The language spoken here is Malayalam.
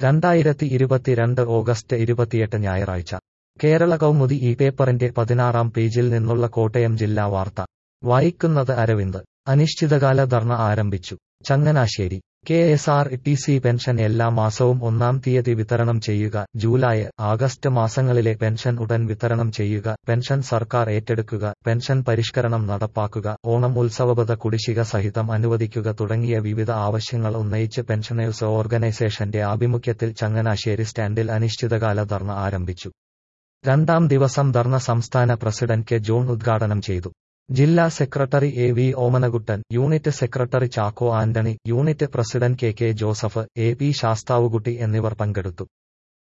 രണ്ടായിരത്തി ഇരുപത്തിരണ്ട് ഓഗസ്റ്റ് ഇരുപത്തിയെട്ട് ഞായറാഴ്ച കേരള കൗമുദി ഈ പേപ്പറിന്റെ പതിനാറാം പേജിൽ നിന്നുള്ള കോട്ടയം ജില്ലാ വാർത്ത വായിക്കുന്നത് അരവിന്ദ് അനിശ്ചിതകാല ധർണ ആരംഭിച്ചു Changanassery K S R T C pension എല്ലാ മാസവും ഒന്നാം തീയതി വിതരണം ചെയ്യുക ജൂലൈ ആഗസ്റ്റ് മാസങ്ങളിലെ പെൻഷൻ ഉടൻ വിതരണം ചെയ്യുക പെൻഷൻ സർക്കാർ ഏറ്റെടുക്കുക പെൻഷൻ പരിഷ്കരണം നടപ്പാക്കുക ഓണം ഉത്സവബത കുടിശ്ശിക സഹിതം അനുവദിക്കുക തുടങ്ങിയ വിവിധ ആവശ്യങ്ങൾ ഉന്നയിച്ച് പെൻഷനേഴ്സ് ഓർഗനൈസേഷന്റെ ആഭിമുഖ്യത്തിൽ ചങ്ങനാശ്ശേരി സ്റ്റാൻഡിൽ അനിശ്ചിതകാല ധർണ ആരംഭിച്ചു രണ്ടാം ദിവസം ധർണ സംസ്ഥാന പ്രസിഡന്റ് കെ ജോൺ ഉദ്ഘാടനം ചെയ്തു ജില്ലാ secretary A V Omanakuttan unit secretary Chacko Antony unit president K K Joseph A P Sasthavukutty എന്നിവർ പങ്കെടുത്തു